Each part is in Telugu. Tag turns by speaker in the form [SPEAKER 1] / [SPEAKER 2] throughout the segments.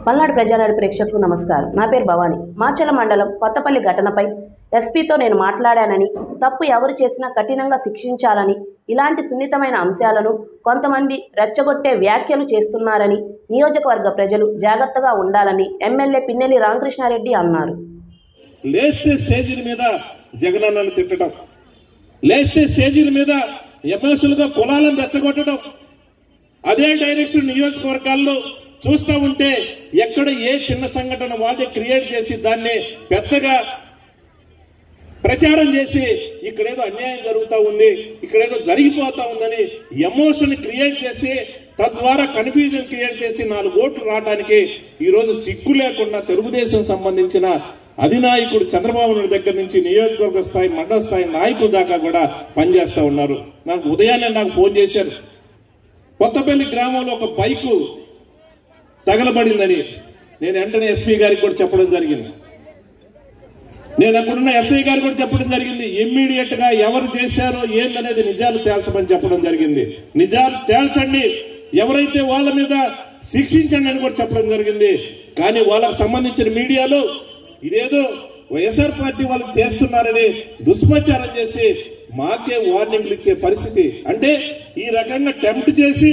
[SPEAKER 1] పల్నాడు ప్రజానాడు ప్రేక్షకులకు నమస్కారం నా పేరు భవాని మాచల మండలం కొత్తపల్లి ఘటనపై ఎస్పీతో నేను మాట్లాడానని తప్పు ఎవరు చేసినా కఠినంగా శిక్షించాలని ఇలాంటి సున్నితమైన అంశాలను కొంతమంది రెచ్చగొట్టే వ్యాఖ్యలు చేస్తున్నారని నియోజకవర్గ ప్రజలు జాగ్రత్తగా ఉండాలని ఎమ్మెల్యే పిన్నెల్లి రామకృష్ణారెడ్డి అన్నారు
[SPEAKER 2] లేస్తే స్టేజీల మీద జగనన్నను తిట్టడం లేస్తే స్టేజీల మీద ఎమ్మెల్సీలుగా కులాలను రెచ్చగొట్టడం అదే డైరెక్షన్ నియోజకవర్గాల్లో చూస్తూ ఉంటే ఎక్కడ ఏ చిన్న సంఘటన వాళ్ళే క్రియేట్ చేసి దాన్ని పెద్దగా ప్రచారం చేసి ఇక్కడేదో అన్యాయం జరుగుతూ ఉంది ఇక్కడేదో జరిగిపోతా ఉందని ఎమోషన్ క్రియేట్ చేసి తద్వారా కన్ఫ్యూజన్ క్రియేట్ చేసి నాలుగు ఓట్లు రావడానికి ఈరోజు సిగ్గు లేకుండా తెలుగుదేశం సంబంధించిన అధినాయకుడు చంద్రబాబు నాయుడు దగ్గర నుంచి నియోజకవర్గ స్థాయి మండల స్థాయి నాయకుల దాకా కూడా పనిచేస్తా ఉన్నారు నాకు ఉదయాన్నే నాకు ఫోన్ చేశారు కొత్తపల్లి గ్రామంలో ఒక బైకు తగలబడిందని నేను వెంటనే ఎస్పీ గారికి కూడా చెప్పడం జరిగింది నేను అక్కడున్న ఎస్ఐ గారు కూడా చెప్పడం జరిగింది ఇమ్మీడియట్ గా ఎవరు చేశారో ఏందనేది నిజాలు తేల్చమని చెప్పడం జరిగింది నిజాలు తేల్చండి ఎవరైతే వాళ్ళ మీద శిక్షించండి అని కూడా చెప్పడం జరిగింది కానీ వాళ్ళకు సంబంధించిన మీడియాలో ఇదేదో వైఎస్ఆర్ పార్టీ వాళ్ళు చేస్తున్నారని దుష్ప్రచారం చేసి మాకే వార్నింగ్లు ఇచ్చే పరిస్థితి అంటే ఈ రకంగా టెంప్ట్ చేసి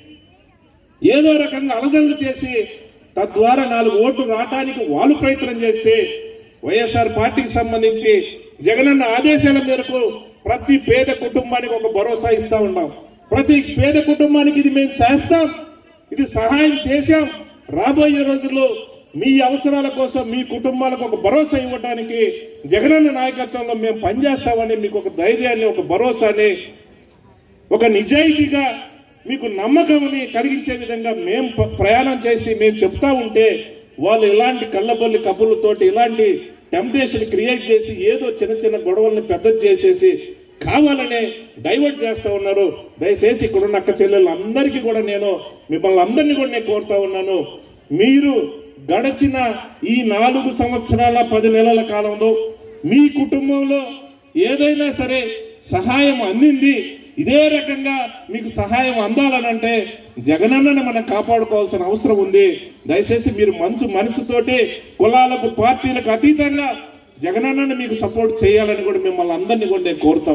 [SPEAKER 2] ఏదో రకంగా అలజడులు చేసి తద్వారా నాలుగు ఓట్లు రావడానికి వాళ్ళు ప్రయత్నం చేస్తే వైఎస్ఆర్ పార్టీకి సంబంధించి జగనన్న ఆదేశాల మేరకు ప్రతి పేద కుటుంబానికి ఒక భరోసా ఇస్తా ఉన్నాం ప్రతి పేద కుటుంబానికి ఇది మేము చేస్తాం ఇది సహాయం చేశాం రాబోయే రోజుల్లో మీ అవసరాల కోసం మీ కుటుంబాలకు ఒక భరోసా ఇవ్వడానికి జగనన్న నాయకత్వంలో మేము పనిచేస్తామని మీకు ఒక ధైర్యాన్ని ఒక భరోసాని ఒక నిజాయితీగా మీకు నమ్మకంని కలిగించే విధంగా మేము ప- ప్రయాణం చేసి మేము చెప్తా ఉంటే వాళ్ళు ఇలాంటి కళ్ళబొల్లి కబుర్లతోటి ఇలాంటి టెంప్టేషన్ క్రియేట్ చేసి ఏదో చిన్న చిన్న గొడవల్ని పెద్దది చేసేసి కావాలనే డైవర్ట్ చేస్తా ఉన్నారు దయచేసి ఇక్కడున్న అక్క చెల్లెళ్ళు అందరికీ కూడా నేను మిమ్మల్ని అందరినీ కూడా నేను కోరుతా ఉన్నాను మీరు గడచిన ఈ నాలుగు సంవత్సరాల పది నెలల కాలంలో మీ కుటుంబంలో ఏదైనా సరే సహాయం అందింది ఇదే రకంగా మీకు సహాయం అందాలనంటే జగనన్నని మనం కాపాడుకోవాల్సిన అవసరం ఉంది దయచేసి మీరు మంచు మనసుతోటి కులాలకు పార్టీలకు అతీతంగా జగనన్నని మీకు సపోర్ట్ చేయాలని కూడా మిమ్మల్ని అందరినీ కూడా నేను కోరుతా